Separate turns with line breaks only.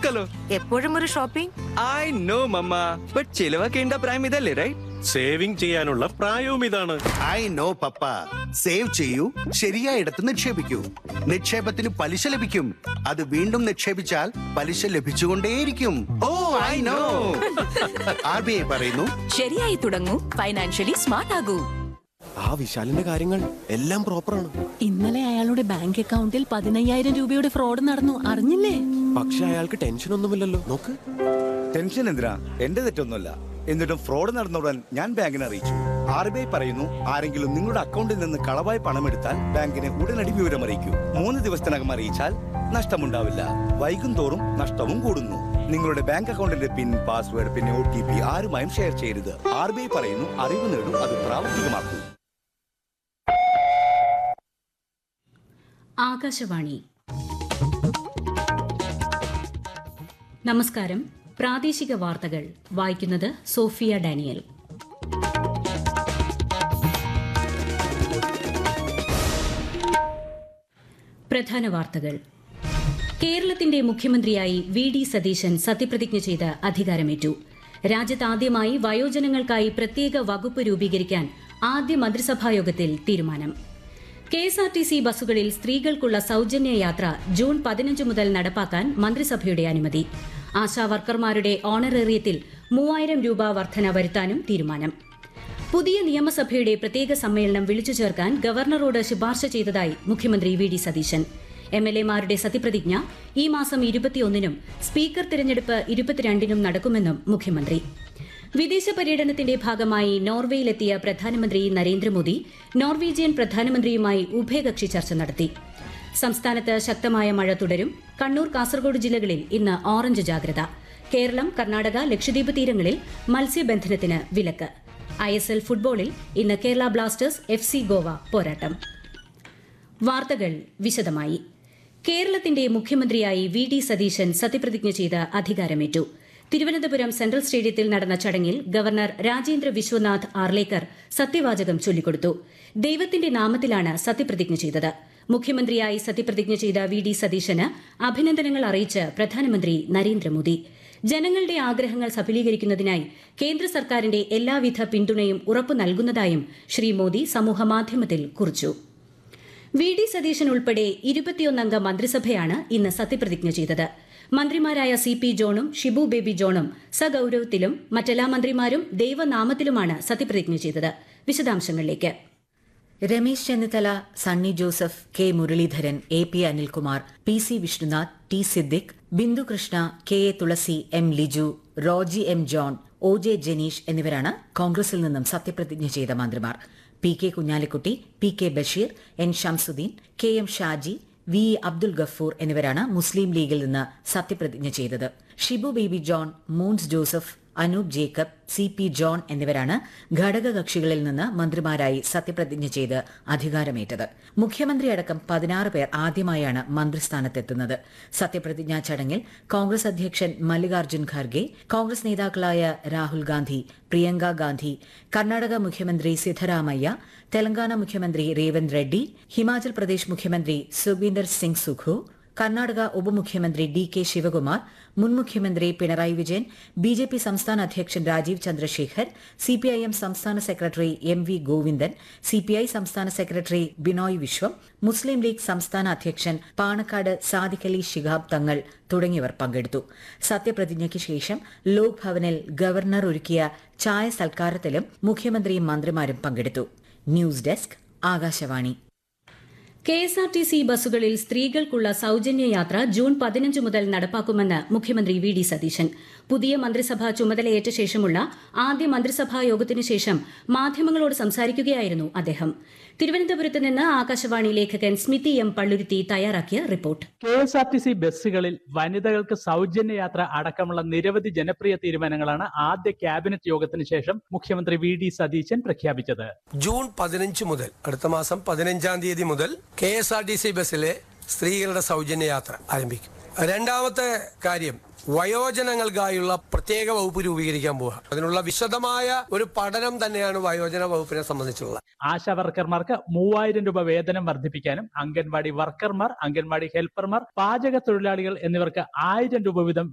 തീർക്കല്ലോ
എപ്പോഴും ഒരു shopping
I know mamma but ചിലവാക്കേണ്ട പ്രായം ഇതല്ലേ റൈറ്റ്
സേവിംഗ് ചെയ്യാനുള്ള പ്രായവും ഇതാണ്
ഐ നോ പപ്പ സേവ് ചെയ്യൂ ശരിയായിടത്ത് നിക്ഷേപിക്കൂ നിക്ഷേപത്തിന് പലിശ ലഭിക്കും അത് വീണ്ടും നിക്ഷേപിച്ചാൽ പലിശ ലഭിച്ചുകൊണ്ടേയിരിക്കും
oh I know
R B I പറയുന്നു
ശരിയായി തുടങ്ങൂ ഫൈനാൻഷ്യലി സ്മാർട്ട് ആകൂ
ആ വിശാലിന്റെ കാര്യങ്ങൾ എല്ലാം പ്രോപ്പറാണ്
ഇന്നലെ അയാളുടെ ബാങ്ക് അക്കൗണ്ടിൽ പതിനയ്യായിരം രൂപയുടെ ഫ്രോഡ് നടന്നു അറിഞ്ഞില്ലേ
പക്ഷെ അയാൾക്ക് ടെൻഷൻ ഒന്നുമില്ലല്ലോ നോക്ക്
ടെൻഷൻ എന്തിനാ എന്റെ തെറ്റൊന്നുമല്ല എന്നിട്ടും ഫ്രോഡ് നടന്ന ഉടൻ ഞാൻ ബാങ്കിനെ അറിയിച്ചു ആർ ബി ഐ പറയുന്നു ആരെങ്കിലും നിങ്ങളുടെ അക്കൗണ്ടിൽ നിന്ന് കളവായി പണമെടുത്താൽ ബാങ്കിനെ ഉടനടി വിവരം അറിയിക്കൂ മൂന്ന് ദിവസത്തിനകം അറിയിച്ചാൽ നഷ്ടമുണ്ടാവില്ല വൈകും തോറും നഷ്ടവും കൂടുന്നു നിങ്ങളുടെ ബാങ്ക് അക്കൗണ്ടിന്റെ പിൻ പാസ്വേഡ് പിന്നെ ഒ ടി പി ആരുമായും ഷെയർ ചെയ്യരുത് ആർ ബി ഐ പറയുന്നു അറിവ് നേടും അത് പ്രാവർത്തികമാക്കൂ
ആകാശവാണി നമസ്കാരം പ്രാദേശിക വാർത്തകൾ വായിക്കുന്നത് സോഫിയ ഡാനിയൽ പ്രധാന വാർത്തകൾ കേരളത്തിന്റെ മുഖ്യമന്ത്രിയായി വി ഡി സതീശൻ സത്യപ്രതിജ്ഞ ചെയ്ത് അധികാരമേറ്റു രാജ്യത്താദ്യമായി വയോജനങ്ങൾക്കായി പ്രത്യേക വകുപ്പ് രൂപീകരിക്കാൻ ആദ്യ മന്ത്രിസഭായോഗത്തിൽ തീരുമാനം K S R T C ബസ്സുകളിൽ സ്ത്രീകൾക്കുള്ള സൌജന്യ യാത്ര ജൂൺ പതിനഞ്ച് മുതൽ നടപ്പാക്കാൻ മന്ത്രിസഭയുടെ അനുമതി ആശാ വർക്കർമാരുടെ ഓണറേറിയത്തിൽ മൂവായിരം രൂപ വർധന വരുത്താനും തീരുമാനം പുതിയ നിയമസഭയുടെ പ്രത്യേക സമ്മേളനം വിളിച്ചു ചേർക്കാൻ ഗവർണറോട് ശുപാർശ ചെയ്തതായി മുഖ്യമന്ത്രി V D Satheesan M L എമാരുടെ സത്യപ്രതിജ്ഞ ഈ മാസം ഇരുപത്തിയൊന്നിനും സ്പീക്കർ തിരഞ്ഞെടുപ്പ് ഇരുപത്തിരണ്ടിനും നടക്കുമെന്നും മുഖ്യമന്ത്രി വിദേശ പര്യടനത്തിന്റെ ഭാഗമായി നോർവേയിലെത്തിയ പ്രധാനമന്ത്രി നരേന്ദ്രമോദി നോർവീജിയൻ പ്രധാനമന്ത്രിയുമായി ഉഭയകക്ഷി ചർച്ച നടത്തി സംസ്ഥാനത്ത് ശക്തമായ മഴ തുടരും കണ്ണൂർ കാസർഗോഡ് ജില്ലകളിൽ ഇന്ന് ഓറഞ്ച് ജാഗ്രത കേരളം കർണാടക ലക്ഷദ്വീപ് തീരങ്ങളിൽ മത്സ്യബന്ധനത്തിന് വിലക്ക് ഐ എസ് എൽ ഫുട്ബോളിൽ ഇന്ന് Kerala Blasters F C Goa പോരാട്ടം വാർത്തകൾ വിശദമായി കേരളത്തിന്റെ മുഖ്യമന്ത്രിയായി വി ഡി സതീശൻ സത്യപ്രതിജ്ഞ ചെയ്ത് അധികാരമേറ്റു തിരുവനന്തപുരം സെൻട്രൽ സ്റ്റേഡിയത്തിൽ നടന്ന ചടങ്ങിൽ ഗവർണർ രാജേന്ദ്ര വിശ്വനാഥ് ആർലേക്കർ സത്യവാചകം ചൊല്ലിക്കൊടുത്തു ദൈവത്തിന്റെ നാമത്തിലാണ് സത്യപ്രതിജ്ഞ ചെയ്തത് മുഖ്യമന്ത്രിയായി സത്യപ്രതിജ്ഞ ചെയ്ത വി ഡി സതീശന് അഭിനന്ദനങ്ങൾ അറിയിച്ച് പ്രധാനമന്ത്രി നരേന്ദ്രമോദി ജനങ്ങളുടെ ആഗ്രഹങ്ങൾ സഫലീകരിക്കുന്നതിനായി കേന്ദ്ര സർക്കാരിന്റെ എല്ലാവിധ പിന്തുണയും ഉറപ്പു നൽകുന്നതായും ശ്രീ മോദി സമൂഹമാധ്യമത്തിൽ കുറിച്ചു വി ഡി സതീശൻ ഉൾപ്പെടെ ഇരുപത്തിയൊന്നംഗ മന്ത്രിസഭയാണ് ഇന്ന് സത്യപ്രതിജ്ഞ ചെയ്തത് മന്ത്രിമാരായ സി പി ജോണും ഷിബു ബേബി ജോണും സഗൌരവത്തിലും മറ്റെല്ലാ മന്ത്രിമാരും ദൈവനാമത്തിലുമാണ് സത്യപ്രതിജ്ഞ ചെയ്തത് വിശദാംശങ്ങളിലേക്ക്
Ramesh Chennithala Sunny Joseph K Muraleedharan A P Anilkumar P C Vishnunath T Siddique Bindu Krishna K A Thulasi M Liju Roji M John O J Janeesh എന്നിവരാണ് കോൺഗ്രസിൽ നിന്നും സത്യപ്രതിജ്ഞ ചെയ്ത മന്ത്രിമാർ P K Kunhalikutty P K Basheer N Shamsudheen K M Shaji V E Abdul Gafoor എന്നിവരാണ് മുസ്ലിം ലീഗിൽ നിന്ന് സത്യപ്രതിജ്ഞ ചെയ്തത് Shibu Baby John Mons Joseph Anoop Jacob C P John എന്നിവരാണ് ഘടകകക്ഷികളിൽ നിന്ന് മന്ത്രിമാരായി സത്യപ്രതിജ്ഞ ചെയ്ത് അധികാരമേറ്റത് മുഖ്യമന്ത്രി അടക്കം പതിനാറ് പേർ ആദ്യമായാണ് മന്ത്രിസ്ഥാനത്തെത്തുന്നത് സത്യപ്രതിജ്ഞാ ചടങ്ങിൽ കോൺഗ്രസ് അധ്യക്ഷൻ മല്ലികാർജ്ജുൻ ഖാർഗെ കോൺഗ്രസ് നേതാക്കളായ രാഹുൽ ഗാന്ധി പ്രിയങ്ക ഗാന്ധി കർണാടക മുഖ്യമന്ത്രി സിദ്ധരാമയ്യ തെലങ്കാന മുഖ്യമന്ത്രി രേവന്ത് റെഡ്ഡി ഹിമാചൽ പ്രദേശ് മുഖ്യമന്ത്രി സുഖ്വീന്ദർ സിംഗ് സുഖു കർണാടക ഉപമുഖ്യമന്ത്രി ഡി കെ ശിവകുമാർ മുൻ മുഖ്യമന്ത്രി Pinarayi Vijayan B J P സംസ്ഥാന അധ്യക്ഷൻ രാജീവ് ചന്ദ്രശേഖർ സിപിഐഎം സംസ്ഥാന secretary M V Govindan CPI സംസ്ഥാന secretary Binoy Viswam Muslim league സംസ്ഥാന അധ്യക്ഷൻ പാണക്കാട് സാദിഖ് അലി ശിഹാബ് തങ്ങൾ തുടങ്ങിയവർ പങ്കെടുത്തു സത്യപ്രതിജ്ഞയ്ക്ക് ശേഷം ലോക് ഭവനിൽ ഗവർണർ ഒരുക്കിയ ചായ സൽക്കാരത്തിലും മുഖ്യമന്ത്രിയും മന്ത്രിമാരും പങ്കെടുത്തു news desk Akashvani
K S R T C ബസ്സുകളിൽ സ്ത്രീകൾക്കുള്ള സൌജന്യ യാത്ര ജൂൺ പതിനഞ്ച് മുതൽ നടപ്പാക്കുമെന്ന് മുഖ്യമന്ത്രി വി ഡി സതീശൻ പുതിയ മന്ത്രിസഭ ചുമതലയേറ്റ ശേഷമുള്ള ആദ്യ മന്ത്രിസഭാ യോഗത്തിനു ശേഷം മാധ്യമങ്ങളോട് സംസാരിക്കുകയായിരുന്നു അദ്ദേഹം തിരുവനന്തപുരത്ത് നിന്ന് ആകാശവാണി ലേഖകൻ സ്മിതി എം പള്ളുരുത്തി തയ്യാറാക്കിയ report
K S R T C ബസ്സുകളിൽ വനിതകൾക്ക് സൗജന്യ യാത്ര അടക്കമുള്ള നിരവധി ജനപ്രിയ തീരുമാനങ്ങളാണ് ആദ്യ ക്യാബിനറ്റ് യോഗത്തിന് ശേഷം മുഖ്യമന്ത്രി വി ഡി സതീശൻ പ്രഖ്യാപിച്ചത്
ജൂൺ പതിനഞ്ച് മുതൽ അടുത്ത മാസം പതിനഞ്ചാം തീയതി മുതൽ K S R T C ബസ്സിലെ സ്ത്രീകളുടെ സൗജന്യ യാത്ര ആരംഭിക്കും രണ്ടാമത്തെ കാര്യം വയോജനങ്ങൾക്കായുള്ള പ്രത്യേക വകുപ്പ് രൂപീകരിക്കാൻ പോവുക അതിനുള്ള വിശദമായ ഒരു പഠനം തന്നെയാണ് വയോജന വകുപ്പിനെ സംബന്ധിച്ചുള്ളത്
ആശാ വർക്കർമാർക്ക് മൂവായിരം രൂപ വേതനം വർദ്ധിപ്പിക്കാനും അംഗൻവാടി വർക്കർമാർ അംഗൻവാടി ഹെൽപ്പർമാർ പാചക തൊഴിലാളികൾ എന്നിവർക്ക് ആയിരം രൂപ വീതം